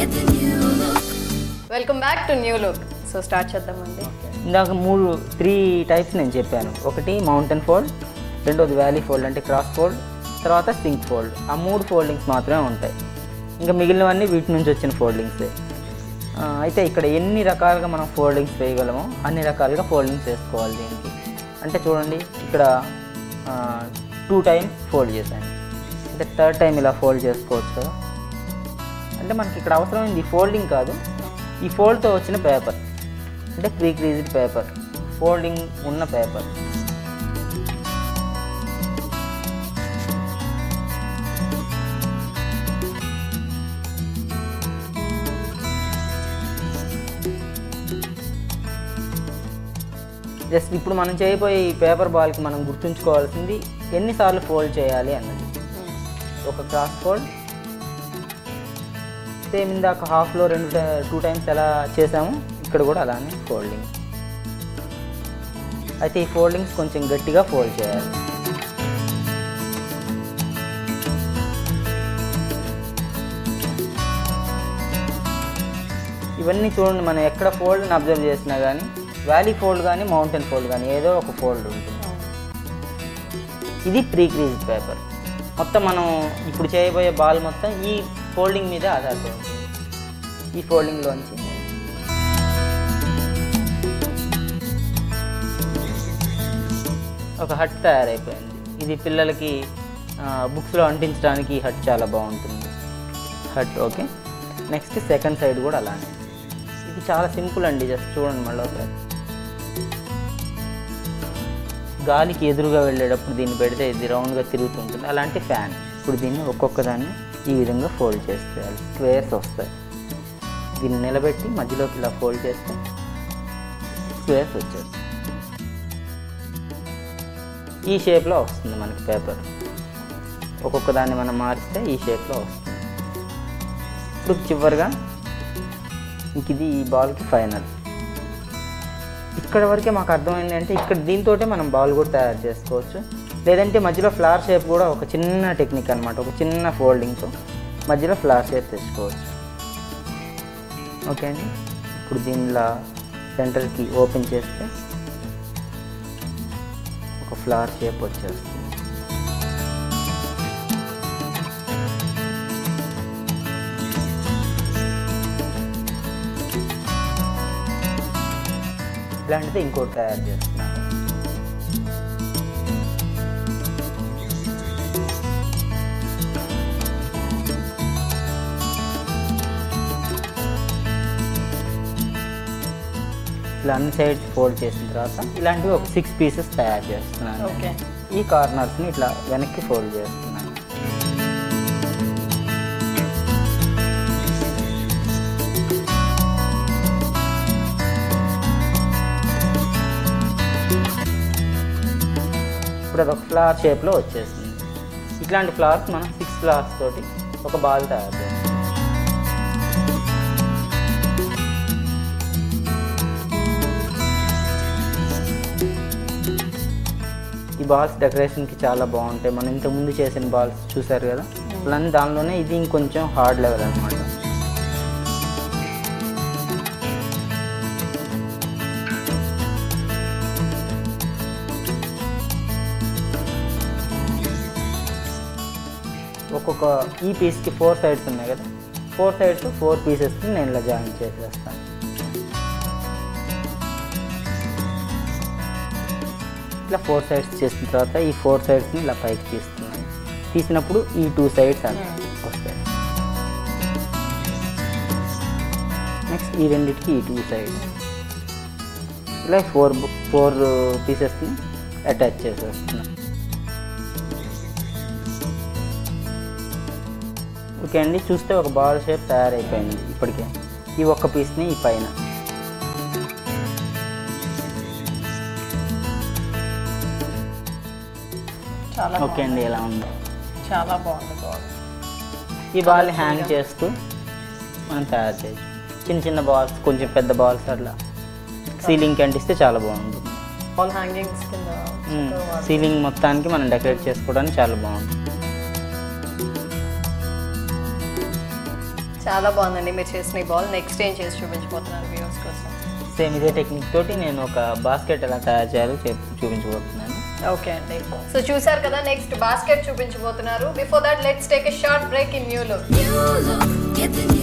welcome back to new look so start చేద్దామండి ఇందాక మూడు త్రీ టైప్స్ నేను చెప్పాను ఒకటి మౌంటైన్ ఫోల్డ్ రెండోది వ్యాలీ ఫోల్డ్ అంటే క్రాస్ ఫోల్డ్ తర్వాత సింక్ ఫోల్డ్ ఆ మూడు ఫోల్డింగ్స్ మాత్రమే ఉంటాయి ఇంకా మిగిలినవన్నీ వీటి నుంచి వచ్చిన ఫోల్డింగ్సే ఆ, అయితే ఇక్కడ ఎన్ని రకాలుగా మనం ఫోల్డింగ్స్ వేయగలమో అన్ని రకాలుగా ఫోల్డింగ్స్ వేసుకోవాలి దీనికి అంటే చూడండి ఇక్కడ టూ టైమ్స్ ఫోల్డ్ చేశాను అంటే థర్డ్ టైం ఇలా ఫోల్డ్ చేసుకోవచ్చు కదా అంటే మనకి ఇక్కడ అవసరమైంది ఈ ఫోల్డింగ్ కాదు ఈ ఫోల్డ్తో వచ్చిన పేపర్ అంటే ప్రీ క్రీజ్డ్ పేపర్ ఫోల్డింగ్ ఉన్న పేపర్ జస్ట్ ఇప్పుడు మనం చేయబోయే ఈ పేపర్ బాల్కి మనం గుర్తుంచుకోవాల్సింది ఎన్నిసార్లు ఫోల్డ్ చేయాలి అన్నది ఒక క్రాస్ ఫోల్డ్ సేమ్ ఇందాక హాఫ్లో రెండు టూ టైమ్స్ ఎలా చేసాము ఇక్కడ కూడా అలానే ఫోల్డింగ్ అయితే ఈ ఫోల్డింగ్స్ కొంచెం గట్టిగా ఫోల్డ్ చేయాలి ఇవన్నీ చూడండి మనం ఎక్కడ ఫోల్డ్ని అబ్జర్వ్ చేసినా కానీ వ్యాలీ ఫోల్డ్ కానీ మౌంటైన్ ఫోల్డ్ కానీ ఏదో ఒక ఫోల్డ్ ఉంటుంది ఇది ప్రీ క్రీజ్ పేపర్ మొత్తం మనం ఇప్పుడు చేయబోయే బాల్ మొత్తం ఈ ఫోల్డింగ్ మీద ఆధారపడి ఉంటుంది ఈ ఫోల్డింగ్లోంచి ఒక హట్ తయారైపోయింది ఇది పిల్లలకి బుక్స్లో అంటించడానికి ఈ హట్ చాలా బాగుంటుంది hut okay next second side కూడా అలానే ఇది చాలా సింపుల్ అండి జస్ట్ చూడండి మళ్ళీ ఒకసారి గాలికి ఎదురుగా వెళ్ళేటప్పుడు దీన్ని పెడితే ఇది రౌండ్గా తిరుగుతుంటుంది అలాంటి ఫ్యాన్ ఇప్పుడు దీన్ని ఒక్కొక్క దాన్ని ఈ విధంగా ఫోల్డ్ చేసేయాలి స్క్వేర్స్ వస్తాయి దీన్ని నిలబెట్టి మధ్యలోకి ఇలా ఫోల్డ్ చేస్తే స్క్వేర్స్ వచ్చేస్తాయి ఈ షేప్లో వస్తుంది మనకి పేపర్ ఒక్కొక్క దాన్ని మనం మారిస్తే ఈ షేప్లో వస్తుంది ఇప్పుడు చివరిగా ఇంక ఇది ఈ బాల్కి ఫైనల్ ఇక్కడ వరకే మాకు అర్థమైంది అంటే ఇక్కడ దీంతోటే మనం బాల్ కూడా తయారు చేసుకోవచ్చు లేదంటే మధ్యలో ఫ్లవర్ షేప్ కూడా ఒక చిన్న టెక్నిక్ అనమాట ఒక చిన్న ఫోల్డింగ్తో మధ్యలో ఫ్లవర్ షేప్ తెచ్చుకోవచ్చు ఓకే అండి ఇప్పుడు దీనిలో సెంటర్కి ఓపెన్ చేస్తే ఒక ఫ్లవర్ షేప్ వచ్చేస్తుంది ఇలాంటిది ఇంకోటి తయారు చేస్తున్నాను ఇలా అన్ని సైడ్స్ ఫోల్డ్ చేసిన తర్వాత ఇలాంటివి ఒక సిక్స్ పీసెస్ తయారు చేస్తున్నాను ఓకే ఈ కార్నర్స్ని ఇట్లా వెనక్కి ఫోల్డ్ చేస్తున్నాను ఇప్పుడు అది ఒక ఫ్లవర్ షేప్లో వచ్చేసింది ఇట్లాంటి ఫ్లవర్స్ మనం సిక్స్ ఫ్లవర్స్ తోటి ఒక బాల్ తయారు చేస్తాం ఈ బాల్స్ డెకరేషన్కి చాలా బాగుంటాయి మనం ఇంతకుముందు చేసిన బాల్స్ చూసారు కదా అలానే దానిలోనే ఇది ఇంకొంచెం హార్డ్ లెవెల్ అనమాట ఒక్కొక్క ఈ పీస్కి ఫోర్ సైడ్స్ ఉన్నాయి కదా ఫోర్ సైడ్స్ ఫోర్ పీసెస్ని నేను ఇలా జాయిన్ చేసేస్తాను ఇట్లా ఫోర్ సైడ్స్ చేసిన తర్వాత ఈ ఫోర్ సైడ్స్ని ఇలా పైకి తీస్తున్నాను తీసినప్పుడు ఈ టూ సైడ్స్ అని వస్తాయి నెక్స్ట్ ఈ రెండింటికి ఈ టూ సైడ్స్ ఇలా ఫోర్ ఫోర్ పీసెస్ని అటాచ్ చేసేస్తున్నాను ఓకే అండి చూస్తే ఒక బాల్ షేప్ తయారైపోయింది ఇప్పటికే ఈ ఒక్క పీస్ని ఈ పైన చాలా ఓకే అండి ఎలా ఉందో చాలా బాగుంది బాల్ ఈ బాల్ని హ్యాంగ్ చేస్తూ మనం తయారు చేయొచ్చు చిన్న చిన్న బాల్స్ కొంచెం పెద్ద బాల్స్ అట్లా సీలింగ్కి అంటిస్తే చాలా బాగుంటుంది బాల్ హ్యాంగింగ్స్ కింద చక్కగా వాడు- సీలింగ్ మొత్తానికి మనం డెకరేట్ చేసుకోవడానికి చాలా బాగుంటుంది చాలా బాగుందండి మీరు చేసిన ఈ బాల్ నెక్స్ట్ ఏం చేసి చూపించబోతున్నారు వ్యూవర్స్ కోసం సేమ్ ఇదే టెక్నిక్ తోటి నేను ఒక బాస్కెట్ ఎలా తయారు చేయాలో చెప్- చూపించబోతున్నాను ఓకే అండి సో చూసారు కదా నెక్స్ట్ బాస్కెట్ చూపించబోతున్నారు before that let's take a short break in new look New look, get the